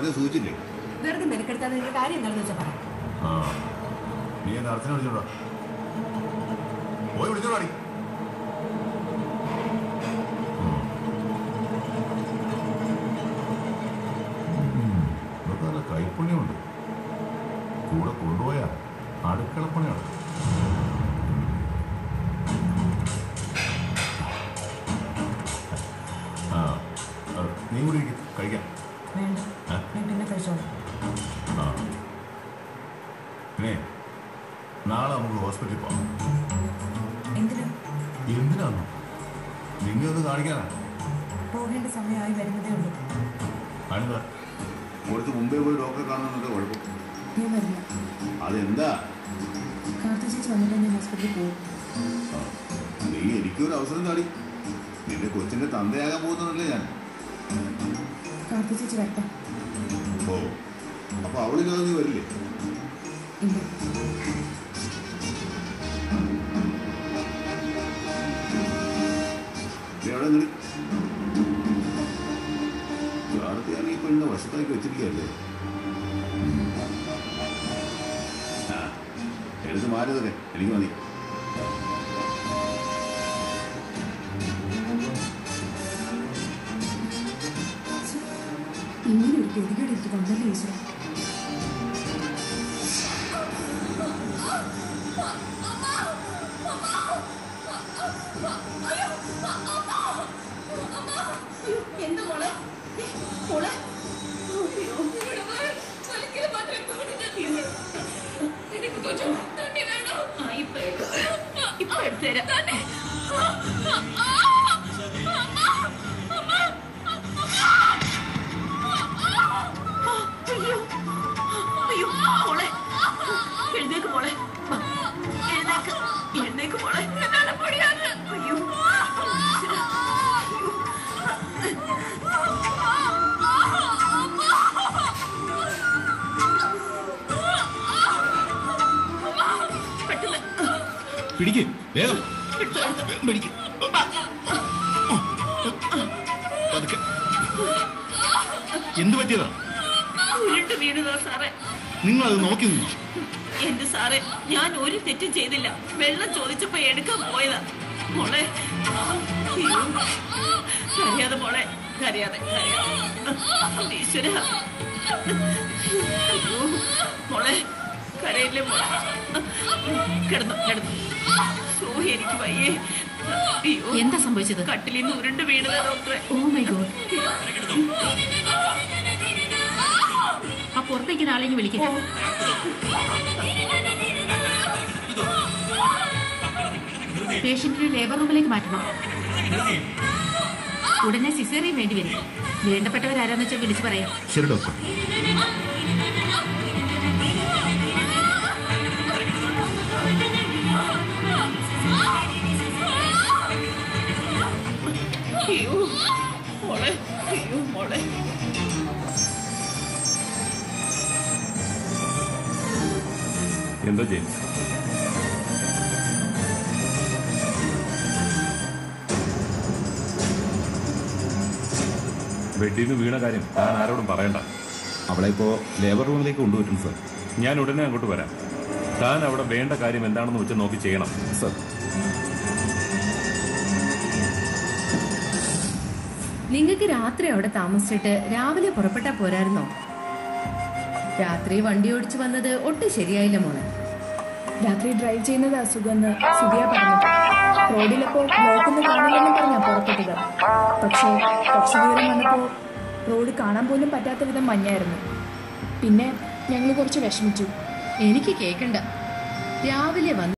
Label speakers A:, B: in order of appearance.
A: പറഞ്ഞ് സൂചിച്ചില്ലേ
B: വെറുതെ മെനക്കെടുത്താൽ നിന്റെ കാര്യം എന്താണെന്ന് വെച്ചാൽ പറ
A: ആ നീ എന്നെ അർച്ചന വിളിച്ചോടാ പോയി വിളിച്ചോടാടി ഇതൊക്കെ നല്ല കൈപ്പുണ്യമുണ്ട് കൂടെ കൊണ്ടുപോയാ അടുക്കളപ്പണിയാണ് ആ ആ, നീ കൂടി ഇരിക്ക്, കഴിക്കാം
B: വേണ്ട
A: ഏ?
B: ഞാൻ പിന്നെ കഴിച്ചോളാം
A: ആ പിന്നെ നാളെ നമുക്ക് ഹോസ്പിറ്റലിൽ പോകാം
B: എന്തിനാ
A: എന്തിനാണോ നിന്നെ ഒന്ന് കാണിക്കാനാ
B: പോകേണ്ട സമയമായി വരുന്നതേ ഉള്ളൂ
A: അതെന്താ കൊടുത്ത് മുമ്പേ പോയി ഡോക്ടറെ കാണുന്നുണ്ട് കുഴപ്പം
B: ഞാൻ വരില്ല
A: അതെന്താ
B: കാർത്തു ചേച്ചി വന്നിട്ട് ഞാൻ ഹോസ്പിറ്റലിൽ പോകും
A: ആ, നീ എനിക്കൊരു അവസരം താടി നിന്റെ കൊച്ചിന്റെ തന്തയാകാൻ പോകുന്നതല്ലേ ഞാൻ
B: കാർത്തു ചേച്ചി വരട്ടെ
A: ഓ അപ്പൊ അവളില്ലാതെ നീ വരില്ലേ
B: ഇല്ല
A: നീ അവിടെ നിടി കാർത്തിയാണ് ഈ പെണ്ണിനെ വശത്താക്കി വെച്ചിരിക്കുകയല്ലേ ആ എടുത്ത് മാറിയതൊക്കെ എനിക്ക് മതി
B: ഇങ്ങനെ ഒരു ഗതികേട് എനിക്ക് വന്നല്ലേ ഈശ്വര
C: എന്താ മോളെ മോളെ എനിക്ക് കൊച്ചു തണ്ണി വേണോ ആ ഇപ്പൊ എടുക്കാം. ഇപ്പൊ എടുത്തുതരാം തന്നെ അയ്യോ അയ്യോ മോളെ എഴുന്നേക്ക് മോളെ വാ, എഴുന്നേക്ക് എഴുന്നേക്ക് മോളെ എന്താണ് പൊടിയാത് അയ്യോ ഈശ്വരാ. പെട്ടെന്ന്
D: പിടിക്ക് വേഗം പിടിക്ക് പതുക്കെ എന്ത് പറ്റിയതാ
C: ഉരുണ്ട് വീണതാ സാറേ
D: നിങ്ങൾ അത് നോക്കി നിന്നു
C: എന്റെ സാറേ ഞാൻ ഒരു തെറ്റും ചെയ്തില്ല വെള്ളം ചോദിച്ചപ്പോ എടുക്കാൻ പോയതാ മോളെ അയ്യോ. കരയാതെ മോളെ കരയാതെ കരയാതെ ഈശ്വര അയ്യോ. മോളെ കരയില്ലേ മോളെ കിടന്നു കിടന്നു ഓ എനിക്ക് വയ്യേ അയ്യോ
E: എന്താ സംഭവിച്ചത്
C: കട്ടിലിൽ നിന്ന് ഉരുണ്ട് വീണതാ ഡോക്ടറെ
E: ഓ മൈ ഗോഡ് ആ പുറത്തേക്ക് ആളെങ്കിൽ വിളിക്കാം പേഷ്യന്റിനെ ലേബർ റൂമിലേക്ക് മാറ്റണം ഉടനെ സിസേറിയൻ വേണ്ടി വരും വേണ്ടപ്പെട്ടവരാരാന്ന് വെച്ചാൽ വിളിച്ചു പറയാം
D: ശരി ഡോക്ടർ
C: അയ്യോ മോളെ അയ്യോ മോളെ
F: എന്താ ജെയിംസ് ബെഡിൽ നിന്ന് വീണ കാര്യം താൻ ആരോടും പറയണ്ട
G: അവളെ ഇപ്പോൾ ലേബർ റൂമിലേക്ക് കൊണ്ടുപോയിട്ടുണ്ട് സർ
F: ഞാൻ ഉടനെ അങ്ങോട്ട് വരാം താൻ അവിടെ വേണ്ട കാര്യം എന്താണെന്ന് വെച്ച് നോക്കി ചെയ്യണം
G: സർ
H: നിങ്ങൾക്ക് രാത്രി അവിടെ താമസിച്ചിട്ട് രാവിലെ പുറപ്പെട്ടാ പോരായിരുന്നോ രാത്രി വണ്ടി ഓടിച്ചു വന്നത് ഒട്ടും ശരിയായില്ല മോളെ
I: രാത്രി ഡ്രൈവ് ചെയ്യുന്നത് അസുഖമെന്ന് സുധിയ പറഞ്ഞു റോഡിലപ്പോൾ ബ്ലോക്കൊന്നും കാണില്ലെന്ന് പറഞ്ഞാ പുറപ്പെട്ടത് പക്ഷേ കുറച്ചു ദൂരം വന്നപ്പോൾ റോഡ് കാണാൻ പോലും പറ്റാത്ത വിധം മഞ്ഞായിരുന്നു പിന്നെ ഞങ്ങൾ കുറച്ച് വിഷമിച്ചു
H: എനിക്ക് കേക്കണ്ട രാവിലെ വന്ന്